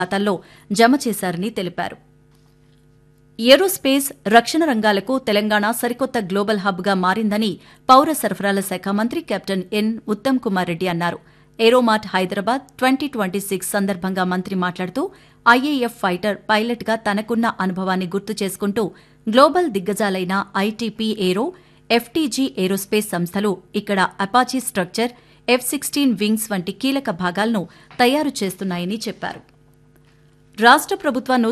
ఖాతాల్లో జమ చేశారని తెలిపారు ఏరోస్పేస్ రక్షణ రంగాలకు తెలంగాణ సరికొత్త గ్లోబల్ హబ్గా మారిందని పౌర సరఫరాల శాఖ మంత్రి కెప్టెన్ ఎన్ ఉత్తమ్ కుమార్ రెడ్డి అన్నారు Aeromart Hyderabad twenty twenty six సందర్భంగా మంత్రి మాట్లాడుతూ ఐఏఎఫ్ ఫైటర్ పైలట్గా తనకున్న అనుభవాన్ని గుర్తు చేసుకుంటూ గ్లోబల్ దిగ్గజాలైన ఐటీపీ ఏరో ఎఫ్టీజీ ఏరోస్పేస్ సంస్థలు ఇక్కడ Apache structure F sixteen wings వంటి కీలక భాగాలను తయారు చేస్తున్నాయని చెప్పారు రాష్ట ప్రభుత్వ